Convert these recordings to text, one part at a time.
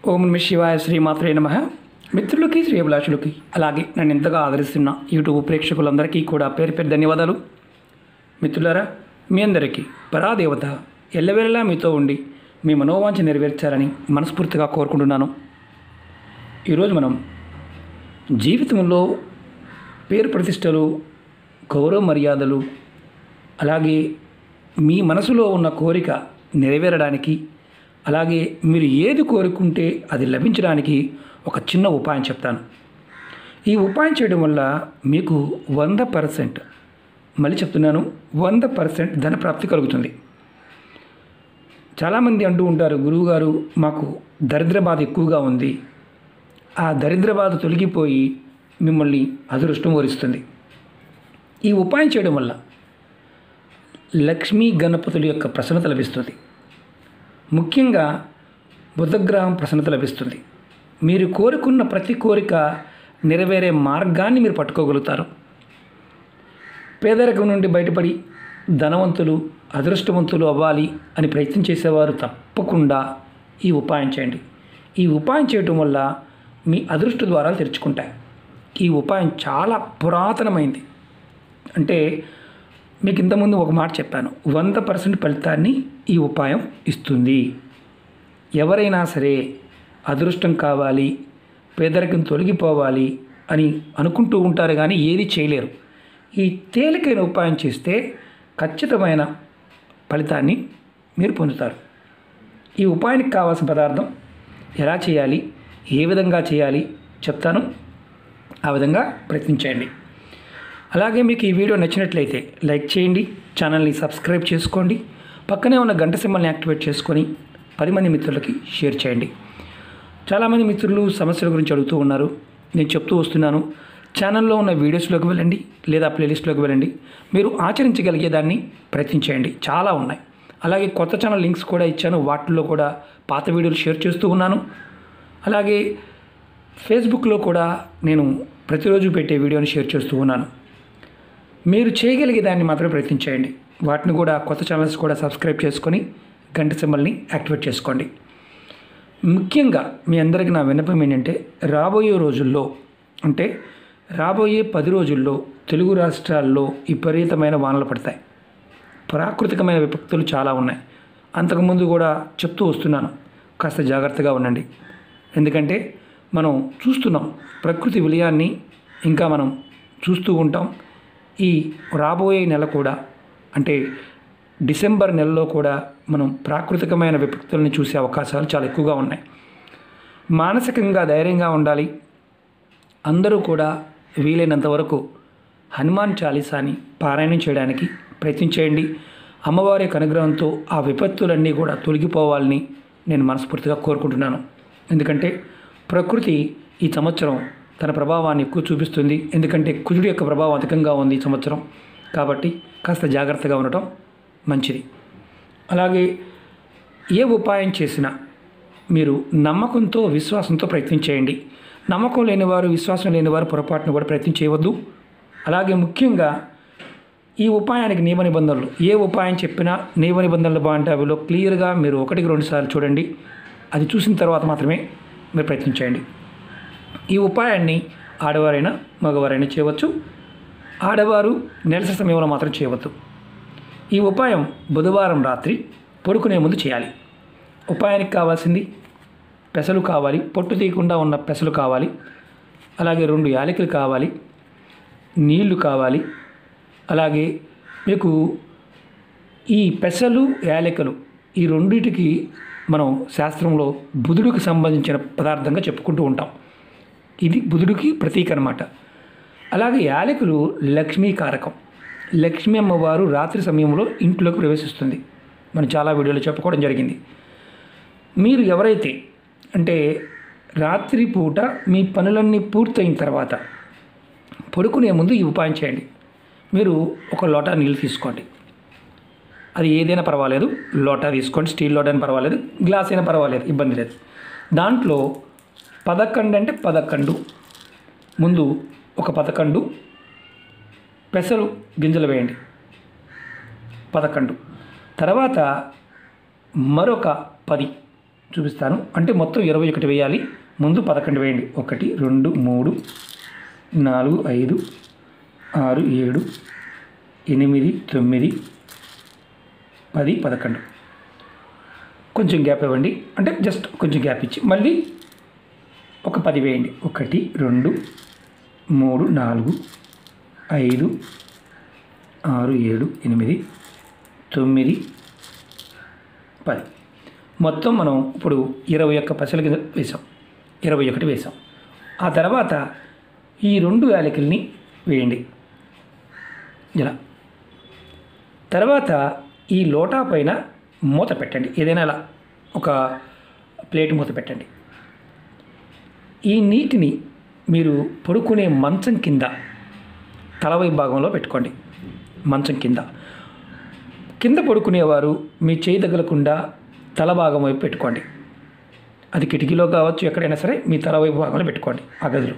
ఓం నమ శివాయ శ్రీమాత్రే నమ మిత్రులకి శ్రీభిలాషులకి అలాగే నన్ను ఎంతగా ఆదరిస్తున్న యూట్యూబ్ ప్రేక్షకులందరికీ కూడా పేరు పేరు ధన్యవాదాలు మిత్రులారా మీ అందరికీ పరాదేవత ఎల్లవేళలా మీతో ఉండి మీ మనోవాంఛ నెరవేర్చాలని మనస్ఫూర్తిగా కోరుకుంటున్నాను ఈరోజు మనం జీవితంలో పేరు ప్రతిష్టలు గౌరవ మర్యాదలు అలాగే మీ మనసులో ఉన్న కోరిక నెరవేరడానికి అలాగే మీరు ఏది కోరుకుంటే అది లభించడానికి ఒక చిన్న ఉపాయం చెప్తాను ఈ ఉపాయం చేయడం వల్ల మీకు వంద పర్సెంట్ మళ్ళీ చెప్తున్నాను వంద పర్సెంట్ ధనప్రాప్తి కలుగుతుంది చాలామంది అంటూ ఉంటారు గురువుగారు మాకు దరిద్ర బాధ ఎక్కువగా ఉంది ఆ దరిద్ర బాధ తొలగిపోయి మిమ్మల్ని అదృష్టం వరిస్తుంది ఈ ఉపాయం చేయడం వల్ల లక్ష్మీ గణపతుల యొక్క ప్రసన్నత లభిస్తుంది ముఖ్యంగా బుధగ్రహం ప్రసన్నత లభిస్తుంది మీరు కోరుకున్న ప్రతి కోరిక నెరవేరే మార్గాన్ని మీరు పట్టుకోగలుగుతారు పేదరికం నుండి బయటపడి ధనవంతులు అదృష్టవంతులు అవ్వాలి అని ప్రయత్నం చేసేవారు తప్పకుండా ఈ ఉపాయం చేయండి ఈ ఉపాయం చేయటం వల్ల మీ అదృష్ట ద్వారాలు తెరుచుకుంటాయి ఈ ఉపాయం చాలా పురాతనమైంది అంటే మీకు ఇంతకుముందు ఒక మాట చెప్పాను వంద పర్సెంట్ ఫలితాన్ని ఈ ఉపాయం ఇస్తుంది ఎవరైనా సరే అదృష్టం కావాలి పేదరికం తొలగిపోవాలి అని అనుకుంటూ ఉంటారు కానీ ఏది చేయలేరు ఈ తేలికైన ఉపాయం చేస్తే ఖచ్చితమైన ఫలితాన్ని మీరు పొందుతారు ఈ ఉపాయానికి కావాల్సిన పదార్థం ఎలా చేయాలి ఏ విధంగా చేయాలి చెప్తాను ఆ విధంగా ప్రయత్నించండి అలాగే మీకు ఈ వీడియో నచ్చినట్లయితే లైక్ చేయండి ఛానల్ని సబ్స్క్రైబ్ చేసుకోండి పక్కనే ఉన్న గంట సింబల్ని యాక్టివేట్ చేసుకొని పది మంది మిత్రులకి షేర్ చేయండి చాలామంది మిత్రులు సమస్యల గురించి అడుగుతూ ఉన్నారు నేను చెప్తూ వస్తున్నాను ఛానల్లో ఉన్న వీడియోస్లోకి వెళ్ళండి లేదా ప్లేలిస్ట్లోకి వెళ్ళండి మీరు ఆచరించగలిగేదాన్ని ప్రయత్నించేయండి చాలా ఉన్నాయి అలాగే కొత్త ఛానల్ లింక్స్ కూడా ఇచ్చాను వాటిల్లో కూడా పాత వీడియోలు షేర్ చేస్తూ ఉన్నాను అలాగే ఫేస్బుక్లో కూడా నేను ప్రతిరోజు పెట్టే వీడియోని షేర్ చేస్తూ ఉన్నాను మీరు చేయగలిగే దాన్ని మాత్రమే ప్రయత్నించేయండి వాటిని కూడా కొత్త ఛానల్స్ కూడా సబ్స్క్రైబ్ చేసుకొని గంట సింబల్ని యాక్టివేట్ చేసుకోండి ముఖ్యంగా మీ అందరికీ నా విన్నపం ఏంటంటే రాబోయే రోజుల్లో అంటే రాబోయే పది రోజుల్లో తెలుగు రాష్ట్రాల్లో విపరీతమైన వానలు పడతాయి ప్రాకృతికమైన విపత్తులు చాలా ఉన్నాయి అంతకుముందు కూడా చెప్తూ వస్తున్నాను కాస్త జాగ్రత్తగా ఉండండి ఎందుకంటే మనం చూస్తున్నాం ప్రకృతి విలయాన్ని ఇంకా మనం చూస్తూ ఉంటాం ఈ రాబోయే నెల కూడా అంటే డిసెంబర్ నెలలో కూడా మనం ప్రాకృతికమైన విపత్తుల్ని చూసే అవకాశాలు చాలా ఎక్కువగా ఉన్నాయి మానసికంగా ధైర్యంగా ఉండాలి అందరూ కూడా వీలైనంత వరకు హనుమాన్ చాలీసాని పారాయణం చేయడానికి ప్రయత్నించేయండి అమ్మవారి యొక్క అనుగ్రహంతో ఆ విపత్తులన్నీ కూడా తొలగిపోవాలని నేను మనస్ఫూర్తిగా కోరుకుంటున్నాను ఎందుకంటే ప్రకృతి ఈ సంవత్సరం తన ప్రభావాన్ని ఎక్కువ చూపిస్తుంది ఎందుకంటే కుజుడి యొక్క ప్రభావం అధికంగా ఉంది ఈ సంవత్సరం కాబట్టి కాస్త జాగ్రత్తగా ఉండటం మంచిది అలాగే ఏ ఉపాయం చేసినా మీరు నమ్మకంతో విశ్వాసంతో ప్రయత్నం చేయండి నమ్మకం లేనివారు విశ్వాసం లేనివారు పొరపాటును కూడా ప్రయత్నం చేయవద్దు అలాగే ముఖ్యంగా ఈ ఉపాయానికి నియమ నిబంధనలు ఏ ఉపాయం చెప్పినా నియమ నిబంధనలు బాగుంటే అవిలో క్లియర్గా మీరు ఒకటికి రెండు సార్లు చూడండి అది చూసిన తర్వాత మాత్రమే మీరు ప్రయత్నం చేయండి ఈ ఉపాయాన్ని ఆడవారైనా మగవారైనా చేయవచ్చు ఆడవారు నెలసరి సమయంలో మాత్రం చేయవద్దు ఈ ఉపాయం బుధవారం రాత్రి పడుకునే ముందు చేయాలి ఉపాయానికి కావాల్సింది పెసలు కావాలి పొట్టు తీయకుండా ఉన్న పెసలు కావాలి అలాగే రెండు యాలకులు కావాలి నీళ్లు కావాలి అలాగే మీకు ఈ పెసలు యాలకులు ఈ రెండింటికి మనం శాస్త్రంలో బుధుడికి సంబంధించిన పదార్థంగా చెప్పుకుంటూ ఉంటాం ఇది బుధుడికి ప్రతీక అనమాట అలాగే యాలకులు లక్ష్మీ కారకం లక్ష్మీ అమ్మవారు రాత్రి సమయంలో ఇంట్లోకి ప్రవేశిస్తుంది మనం చాలా వీడియోలో చెప్పుకోవడం జరిగింది మీరు ఎవరైతే అంటే రాత్రి పూట మీ పనులన్నీ పూర్తయిన తర్వాత పడుకునే ముందు ఈ ఉపాయం చేయండి మీరు ఒక లోటా నీళ్ళు తీసుకోండి అది ఏదైనా పర్వాలేదు లోటా తీసుకోండి స్టీల్ లోటా అయినా పర్వాలేదు గ్లాస్ అయినా పర్వాలేదు ఇబ్బంది లేదు దాంట్లో పదకండు అంటే పదకండు ముందు ఒక పదకండు పెసలు గింజలు వేయండి పదకండు తర్వాత మరొక పది చూపిస్తాను అంటే మొత్తం ఇరవై ఒకటి వేయాలి ముందు పదకొండు వేయండి ఒకటి రెండు మూడు నాలుగు ఐదు ఆరు ఏడు ఎనిమిది తొమ్మిది పది పదకొండు కొంచెం గ్యాప్ ఇవ్వండి అంటే జస్ట్ కొంచెం గ్యాప్ ఇచ్చి మళ్ళీ ఒక పది వేయండి ఒకటి రెండు మూడు నాలుగు ఐదు ఆరు ఏడు ఎనిమిది తొమ్మిది పది మొత్తం మనం ఇప్పుడు ఇరవై ఒక్క పైసల కింద వేసాం ఇరవై ఒకటి వేసాం ఆ తర్వాత ఈ రెండు యాలకుల్ని వేయండి ఇలా తర్వాత ఈ లోటా పైన మూత పెట్టండి ఏదైనా అలా ఒక ప్లేట్ మూత పెట్టండి ఈ నీటిని మీరు పడుకునే మంచం కింద తలవై భాగంలో పెట్టుకోండి మంచం కింద కింద పడుకునేవారు మీ చేయి తగలకుండా తల భాగం వైపు పెట్టుకోండి అది కిటికీలో కావచ్చు ఎక్కడైనా సరే మీ తల వైపు భాగంలో పెట్టుకోండి ఆ గదిలో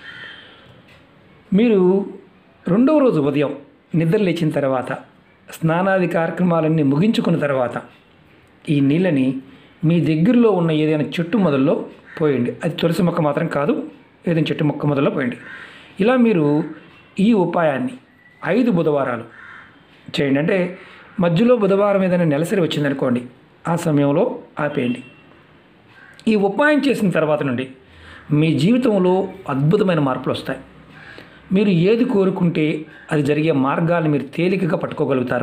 మీరు రెండవ రోజు ఉదయం నిద్ర లేచిన తర్వాత స్నానాది కార్యక్రమాలన్నీ ముగించుకున్న తర్వాత ఈ నీళ్ళని మీ దగ్గరలో ఉన్న ఏదైనా చెట్టు మొదల్లో పోయండి అది తులసి మొక్క మాత్రం కాదు ఏదైనా చెట్టు మొక్క మొదల్లో పోయండి ఇలా మీరు ఈ ఉపాయాన్ని ఐదు బుధవారాలు చేయండి అంటే మధ్యలో బుధవారం ఏదైనా నెలసరి వచ్చిందనుకోండి ఆ సమయంలో ఆపేయండి ఈ ఉపాయం చేసిన తర్వాత నుండి మీ జీవితంలో అద్భుతమైన మార్పులు వస్తాయి మీరు ఏది కోరుకుంటే అది జరిగే మార్గాన్ని మీరు తేలికగా పట్టుకోగలుగుతారు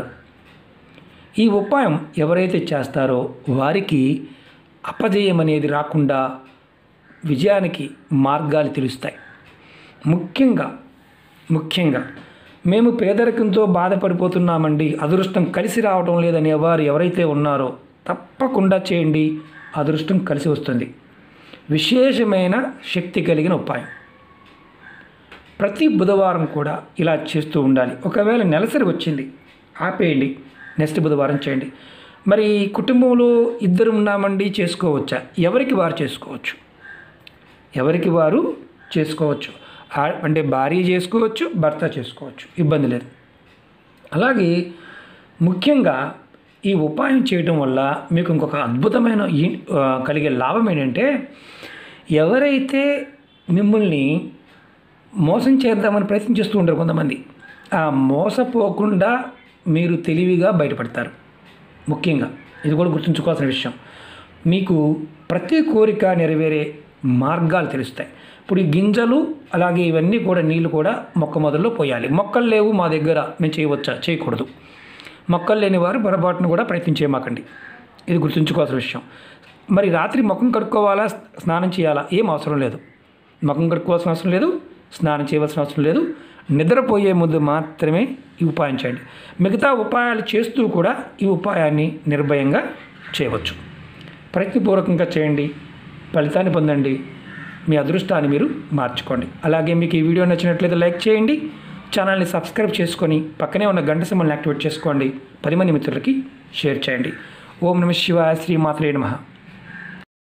ఈ ఉపాయం ఎవరైతే చేస్తారో వారికి అపజయం అనేది రాకుండా విజయానికి మార్గాలు తెలుస్తాయి ముఖ్యంగా ముఖ్యంగా మేము పేదరికంతో బాధపడిపోతున్నామండి అదృష్టం కలిసి రావడం లేదనే వారు ఎవరైతే ఉన్నారో తప్పకుండా చేయండి అదృష్టం కలిసి వస్తుంది విశేషమైన శక్తి కలిగిన ఉపాయం ప్రతి బుధవారం కూడా ఇలా చేస్తూ ఉండాలి ఒకవేళ నెలసరి వచ్చింది ఆపేయండి నెక్స్ట్ బుధవారం చేయండి మరి కుటుంబంలో ఇద్దరు ఉన్నామండి చేసుకోవచ్చా ఎవరికి వారు చేసుకోవచ్చు ఎవరికి వారు చేసుకోవచ్చు ఆ- అంటే భార్య చేసుకోవచ్చు భర్త చేసుకోవచ్చు ఇబ్బంది లేదు అలాగే ముఖ్యంగా ఈ ఉపాయం చేయడం వల్ల మీకు ఇంకొక అద్భుతమైన ఈ- ఆ, కలిగే లాభం ఏంటంటే ఎవరైతే మిమ్మల్ని మోసం చేద్దామని ప్రయత్నం చేస్తూ ఉంటారు కొంతమంది ఆ మోసపోకుండా మీరు తెలివిగా బయటపడతారు ముఖ్యంగా ఇది కూడా గుర్తుంచుకోవాల్సిన విషయం మీకు ప్రతి కోరిక నెరవేరే మార్గాలు తెలుస్తాయి ఇప్పుడు ఈ గింజలు అలాగే ఇవన్నీ కూడా నీళ్లు కూడా మొక్క మొదల్లో పోయాలి మొక్కలు లేవు మా దగ్గర మేము చేయవచ్చా చేయకూడదు మొక్కలు లేని వారు పొరపాటును కూడా ప్రయత్నం చేయమాకండి ఇది గుర్తుంచుకోవాల్సిన విషయం మరి రాత్రి ముఖం కడుక్కోవాలా స్నానం చేయాలా ఏం అవసరం లేదు ముఖం కడుక్కోవాల్సిన అవసరం లేదు స్నానం చేయవలసిన అవసరం లేదు నిద్రపోయే ముందు మాత్రమే ఈ ఉపాయం చేయండి మిగతా ఉపాయాలు చేస్తూ కూడా ఈ ఉపాయాన్ని నిర్భయంగా చేయవచ్చు ప్రయత్నపూర్వకంగా చేయండి ఫలితాన్ని పొందండి మీ అదృష్టాన్ని మీరు మార్చుకోండి అలాగే మీకు ఈ వీడియో నచ్చినట్లయితే లైక్ చేయండి ఛానల్ని సబ్స్క్రైబ్ చేసుకొని పక్కనే ఉన్న గంట సింబల్ని యాక్టివేట్ చేసుకోండి పది మంది మిత్రులకి షేర్ చేయండి ఓం నమ శివాయ శ్రీ మాత్రే నమః